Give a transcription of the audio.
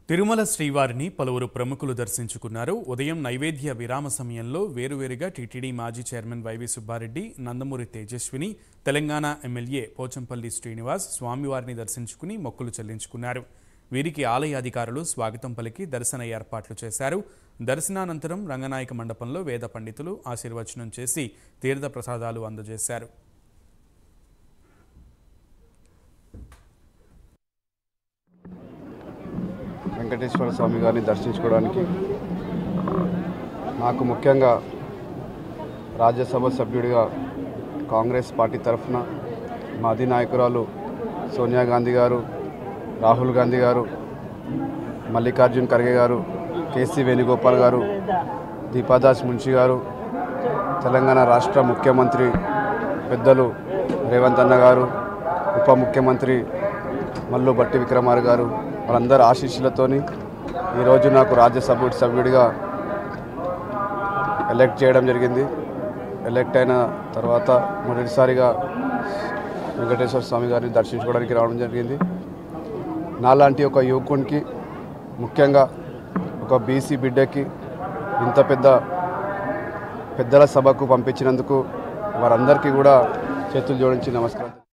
తిరుమల శ్రీవారిని పలువురు ప్రముఖులు దర్శించుకున్నారు ఉదయం నైవేద్య విరామ సమయంలో వేరువేరుగా టీటీడీ మాజీ చైర్మన్ వైవి సుబ్బారెడ్డి నందమూరి తేజస్విని తెలంగాణ ఎమ్మెల్యే పోచంపల్లి శ్రీనివాస్ స్వామివారిని దర్శించుకుని మొక్కులు చెల్లించుకున్నారు వీరికి ఆలయ అధికారులు స్వాగతం పలికి దర్శన ఏర్పాట్లు చేశారు దర్శనానంతరం రంగనాయక మండపంలో వేద పండితులు ఆశీర్వచనం చేసి తీర్థ ప్రసాదాలు అందజేశారు వెంకటేశ్వర స్వామి గారిని దర్శించుకోవడానికి నాకు ముఖ్యంగా రాజ్యసభ సభ్యుడిగా కాంగ్రెస్ పార్టీ తరఫున మా అధినాయకురాలు సోనియా గాంధీ గారు రాహుల్ గాంధీ గారు మల్లికార్జున్ ఖర్గే గారు కేసీ వేణుగోపాల్ గారు దీపాదాస్ మున్షి గారు తెలంగాణ రాష్ట్ర ముఖ్యమంత్రి పెద్దలు రేవంత్ అన్న గారు ఉప ముఖ్యమంత్రి మల్లు బట్టి విక్రమార్ గారు వాళ్ళందరి ఆశీస్సులతోని ఈరోజు నాకు రాజ్యసభ సభ్యుడిగా ఎలక్ట్ చేయడం జరిగింది ఎలక్ట్ అయిన తర్వాత మొదటిసారిగా వెంకటేశ్వర స్వామి గారిని దర్శించుకోవడానికి రావడం జరిగింది నాలాంటి ఒక యువకునికి ముఖ్యంగా ఒక బీసీ బిడ్డకి ఇంత పెద్ద పెద్దల సభకు పంపించినందుకు వారందరికీ కూడా చేతులు జోడించి నమస్కారం